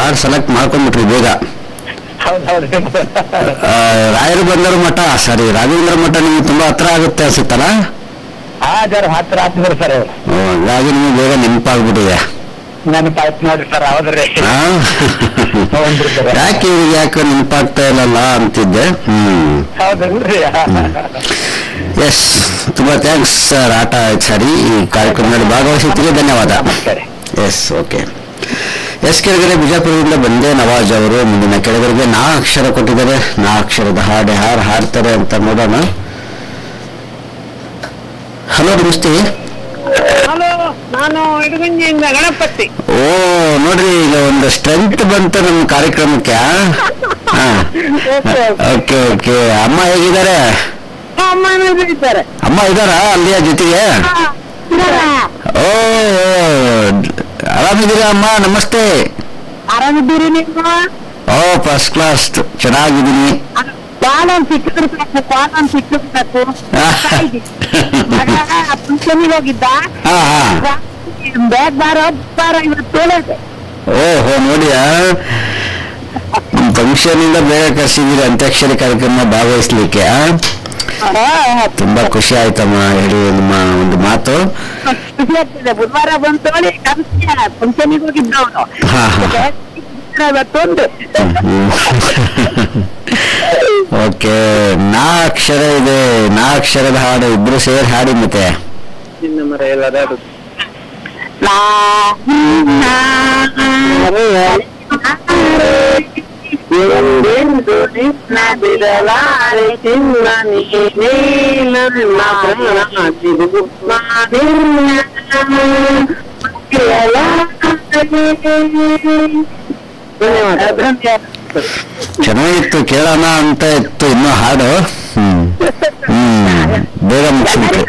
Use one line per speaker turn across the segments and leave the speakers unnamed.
ಹಾಡು ಸೆಲೆಕ್ಟ್ ಮಾಡ್ಕೊಂಡ್ಬಿಟ್ರಿ ಬೇಗ
ಹೌದು ಹೌದು
ಆ, ರಾಯರು ಬಂದರು ಮಠ ಸಾರಿ ರಾಘವೇಂದ್ರ ಮಠ ನಿಮ್ಗೆ ತುಂಬಾ ಹತ್ರ ಆಗುತ್ತೆ ಅನ್ಸುತ್ತಲ್ಲ
ಹಾ ಜರ ಹತ್ರ ಆಗ್ತಿದ್ರು ಸರ್ ಅವ್ರು
ಓ, ಹಾಗಾಗಿ ನಿಮ್ಗೆ ಬೇಗ ನೆನಪಾಗ್ಬಿಟ್ಟಿದೆ
ನನ್ನ ಪಾಯ್ತು ನೋಡ್ರಿ ಸರ್ ಹೌದ್ರಿ
ಆ?
ಹೌದ್ರಿ ಸರ್
ಯಾಕೆ ಇವ್ರಿಗೆ ಯಾಕೆ ನೆನಪಾಗ್ತಾ ಇಲ್ಲಲ್ಲ ಅಂತಿದ್ದೆ ಹ್ಮ್
ಹೌದಲ್ರಿ
ಎಸ್ ತುಂಬಾ ಥ್ಯಾಂಕ್ಸ್ ಸರ್ ಆಟ ಸರಿ ಈ ಕಾರ್ಯಕ್ರಮದಲ್ಲಿ ಭಾಗವಹಿಸಿದ್ದಕ್ಕೆ ಧನ್ಯವಾದ
ನಮಸ್ಕಾರ
ಎಸ್ ಓಕೆ ಎಸ್ ಕೆಳಗಡೆ ಬಿಜಾಪುರದಿಂದ ಬಂದೆ ನವಾಜ್ ಅವರು ಮುಂದಿನ ಕೆಳಗಡೆಗೆ ನಾ ಅಕ್ಷರ ಕೊಟ್ಟಿದ್ದಾರೆ ನಾ ಅಕ್ಷರದ ಹಾಡು ಯಾರು ಹಾಡ್ತಾರೆ ಅಂತ ನೋಡೋಣ ಹಲೋ ನಮಸ್ತೆ
ಹಲೋ ನಾನು ಇಡಗುಂಜಿಯಿಂದ ಗಣಪತಿ
ಓ ನೋಡ್ರಿ ಈಗ ಒಂದು ಸ್ಟ್ರೆಂತ್ ಬಂತು ನಮ್ಮ ಕಾರ್ಯಕ್ರಮಕ್ಕೆ ಓಕೆ ಓಕೆ ಅಮ್ಮ ಹೇಗಿದ್ದಾರೆ
ಅಮ್ಮ ಇದ್ದಾರೆ
ಅಮ್ಮ ಇದ್ದಾರಾ ಅಲ್ಲಿಯ ಜೊತೆಗೆ ಓ ಆರಾಮಿದ್ದೀರಾ ಅಮ್ಮ ನಮಸ್ತೆ
ಆರಾಮಿದ್ದೀರಿ ನೀವು
ಓ ಫಸ್ಟ್ ಕ್ಲಾಸ್ ಚೆನ್ನಾಗಿದ್ದೀನಿ
ಬಾಲನ್ ಸಿಕ್ಕಿದ್ರೆ ಸಾಕು ಬಾಲನ್ ಸಿಕ್ಕಿದ್ರೆ ಸಾಕು ಮಗ ಫಂಕ್ಷನಿಗೆ ಹೋಗಿದ್ದ
ಹಾ ಹಾ
ಬ್ಯಾಗ್ ಬಾರೋ ಬಾರ ಇವತ್ತು ಹೇಳಿದೆ
ಓಹೋ ನೋಡಿ ಫಂಕ್ಷನ್ ಇಂದ ಬೇಗ ಕರ್ಸಿದ್ದೀರಿ ಅಂತ್ಯಾಕ್ಷರಿ ಕಾರ್ಯಕ್ರಮ ಭಾಗವಹಿಸ್ಲಿಕ್ಕೆ ಆ? ತುಂಬಾ ಖುಷಿ ಆಯ್ತಮ್ಮ ಹೇಳಿ ನಿಮ್ಮ ಒಂದು ಮಾತು
ಖುಷಿ ಆಗ್ತಿದೆ ಬುಧವಾರ ಬಂತು ಹೇಳಿ ಫಂಕ್ಷನಿಗೆ ಹೋಗಿದ್ದ ಅವನು
ಹಾ, ಹಾ.
ಇವತ್ತೊಂದು
ಓಕೆ ನಾ ಅಕ್ಷರ ಇದೆ ನಾ ಅಕ್ಷರದ ಹಾಡು ಇಬ್ರು ಸೇರಿ ಹಾಡಿ ಮತ್ತೆ
ಇನ್ನು ಮರ ಎಲ್ಲ
ಎಂದೆಂದು ನಿನ್ನ ಬಿಡಲಾರೆ ಚಿನ್ನ ನೀನೇ ನನ್ನ ಪ್ರಾಣ ತಿರುಗುವ ಧನ್ಯವಾದ
ಚೆನ್ನಾಗಿತ್ತು ಕೇಳೋಣ ಅಂತ ಇತ್ತು ಇನ್ನೂ ಹಾಡು ಹ್ಮ್ ಹ್ಮ್ ಬೇಗ ಮುಗಿಸ್ಬಿಟ್ರಿ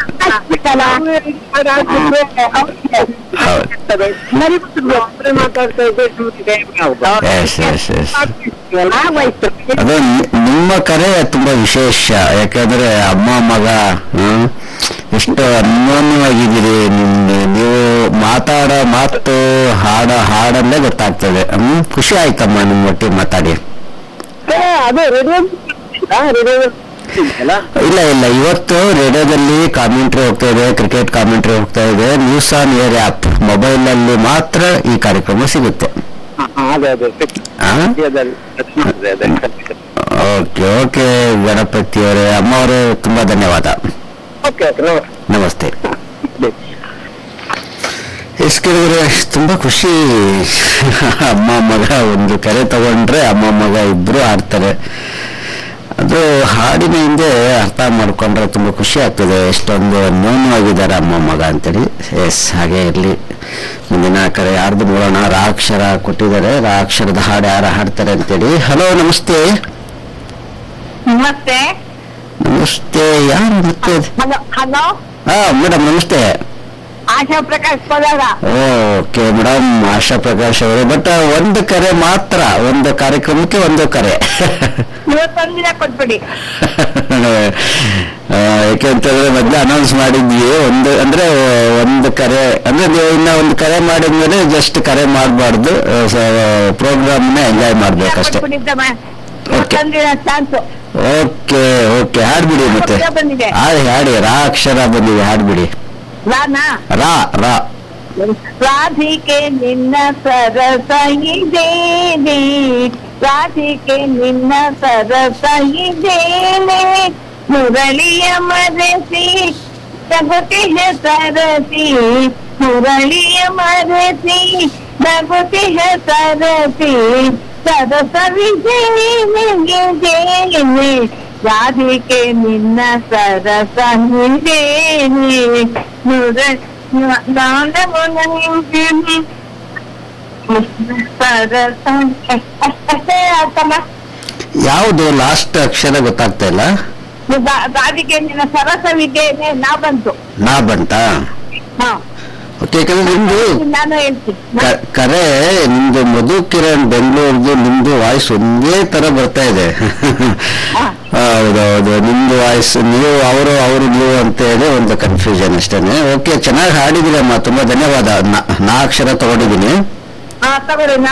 ಮಾತಾಡ್ತಾ
ಎಸ್ ಎಸ್ ಎಸ್
ಇದ್ದೆ
ಅದು ನಿ- ನಿಮ್ಮ ಕರೆ ತುಂಬಾ ವಿಶೇಷ ಯಾಕಂದ್ರೆ ಅಮ್ಮ ಮಗ ಹ್ಮ್, ಎಷ್ಟು ಅನ್ಯೋನ್ಯವಾಗಿದ್ದೀರಿ ನಿಮ್ಗೆ ನೀವು ಮಾತಾಡೋ ಮಾತು ಹಾಡೋ ಹಾಡಲ್ಲೇ ಗೊತ್ತಾಗ್ತದೆ ಹ್ಮ್ ಖುಷಿ ಆಯ್ತಮ್ಮ ನಿಮ್ಮ ಒಟ್ಟಿಗೆ ಮಾತಾಡಿ
ಅದು ರೇಡಿಯೋ ರೇಡಿಯೋ
ಇಲ್ಲ ಇಲ್ಲ ಇವತ್ತು ರೇಡಿಯೋದಲ್ಲಿ ಕಾಮೆಂಟ್ರಿ ಹೋಗ್ತಾ ಇದೆ ಕ್ರಿಕೆಟ್ ಕಾಮೆಂಟ್ರಿ ಹೋಗ್ತಾ ಇದೆ news on air app mobile ಅಲ್ಲಿ ಮಾತ್ರ ಈ ಕಾರ್ಯಕ್ರಮ ಸಿಗುತ್ತೆ
ಅದೇ ಅದೇ
ಆ?
ಅದೇ ಅದೇ
ಓಕೆ ಓಕೆ ಗಣಪತಿ ಅವರೇ ಅಮ್ಮ ಅವರೇ ತುಂಬಾ ಧನ್ಯವಾದ
ಓಕೆ ಓಕೆ ನೋಡಿ
ನಮಸ್ತೆ ಎಸ್ ಕೇಳಿದ್ರೆ ತುಂಬಾ ಖುಷಿ ಅಮ್ಮ ಮಗ ಒಂದು ಕರೆ ತಗೊಂಡ್ರೆ ಅಮ್ಮ ಮಗ ಇಬ್ರು ಆಡ್ತಾರೆ ಅದು ಹಾಡಿನ ಹಿಂದೆ ಅರ್ಥ ಮಾಡ್ಕೊಂಡ್ರೆ ತುಂಬಾ ಖುಷಿ ಆಗ್ತದೆ ಎಷ್ಟೊಂದು ನ್ಯೂನವಾಗಿದ್ದಾರೆ ಅಮ್ಮ ಮಗ ಅಂತೇಳಿ ಎಸ್ ಹಾಗೆ ಇರಲಿ ಮುಂದಿನ ಕರೆ ಯಾರ್ದು ನೋಡೋಣ ರಾ ಅಕ್ಷರ ಕೊಟ್ಟಿದ್ದಾರೆ ರಾ ಅಕ್ಷರದ ಹಾಡು ಯಾರು ಹಾಡ್ತಾರೆ ಅಂತೇಳಿ ಹಲೋ ನಮಸ್ತೆ
ನಮಸ್ತೆ
ನಮಸ್ತೆ ಯಾರು ಮತ್ತೆ
ಹಲೋ ಹಲೋ
ಹಾ ಮೇಡಮ್ ನಮಸ್ತೆ
ಆಶಾ ಪ್ರಕಾಶ್ ಪದಾರ
ಓಕೆ ಮೇಡಮ್ ಆಶಾ ಪ್ರಕಾಶ್ ಅವರು ಬಟ್ ಒಂದು ಕರೆ ಮಾತ್ರ ಒಂದು ಕಾರ್ಯಕ್ರಮಕ್ಕೆ ಒಂದು ಕರೆ
ಇವತ್ತೊಂದು ದಿನ ಕೊಟ್ಬಿಡಿ
ಆ, ಯಾಕೆ ಅಂತಂದ್ರೆ ಮೊದ್ಲು ಅನೌನ್ಸ್ ಮಾಡಿದ್ವಿ ಒಂದು ಅಂದ್ರೆ ಒಂದು ಕರೆ ಅಂದ್ರೆ ನೀವು ಇನ್ನ ಒಂದು ಕರೆ ಮಾಡಿದ್ಮೇಲೆ ಜಸ್ಟ್ ಕರೆ ಮಾಡಬಾರ್ದು ಪ್ರೋಗ್ರಾಮ್ನ ಎಂಜಾಯ್ ಮಾಡ್ಬೇಕಷ್ಟೇ
ಕೊಟ್ಬಿಟ್ಟಿದ್ದಮ್ಮ
Okay.
ಇವತ್ತೊಂದು ದಿನ ಚಾನ್ಸು
ಓಕೆ ಓಕೆ ಹಾಡ್ಬಿಡಿ ಮತ್ತೆ
ಅಕ್ಷರ ಬಂದಿದೆ.
ಹಾಡಿ ಹಾಡಿ ರಾ ಅಕ್ಷರ ಬಂದಿದೆ ಹಾಡ್ಬಿಡಿ
ರಾನಾ
ರಾ ರಾ
ರಾಧಿಕೆ ನಿನ್ನ ಸರಸ ಇದೇನೆ ರಾಧಿಕೆ ನಿನ್ನ ಸರಸ ಇದೇನೆ ಮುರಳಿಯ ಮರೆಸಿ ತಗುತಿಹ ಸರಸಿ ಮುರಳಿಯ ಮರೆಸಿ ತಗುತಿಹ ಸರಸಿ ಸರಸ ವಿಜಯನೆ ರಾಧಿಕೆ ನಿನ್ನ ಸರಸ ಇದೇನೆ ಮುರ
ಯಾವುದು ಲಾಸ್ಟ್ ಅಕ್ಷರ ಗೊತ್ತಾಗ್ತಾ ಇಲ್ಲ
ರಾಧಿಕೆ ನಿನ್ನ ಸರಸವಿದ್ದೇನೆ ನಾ ಬಂತು
ನಾ ಬಂತಾ
ಹಾ
ಓಕೆ ಯಾಕಂದ್ರೆ ನಿಮ್ದು
ನಾನು ಹೇಳ್ತೀನಿ
ಕ- ಕರೆ ನಿಮ್ದು ಮಧು ಕಿರಣ್ ಬೆಂಗಳೂರ್ದು ನಿಮ್ದು ವಾಯ್ಸ್ ಒಂದೇ ತರ ಬರ್ತಾ ಇದೆ ಹೌದೌದು ನಿಮ್ದು ವಾಯ್ಸ್ ನೀವು ಅವರು ಅವರು ನೀವು ಅಂತ ಹೇಳಿ ಒಂದು ಕನ್ಫ್ಯೂಷನ್ ಅಷ್ಟೇನೆ ಓಕೆ ಚೆನ್ನಾಗಿ ಹಾಡಿದಿರಮ್ಮ ತುಂಬಾ ಧನ್ಯವಾದ ನಾ- ನಾ ಅಕ್ಷರ ತಗೊಂಡಿದ್ದೀನಿ
ಹಾ ತಗೊಳ್ಳಿ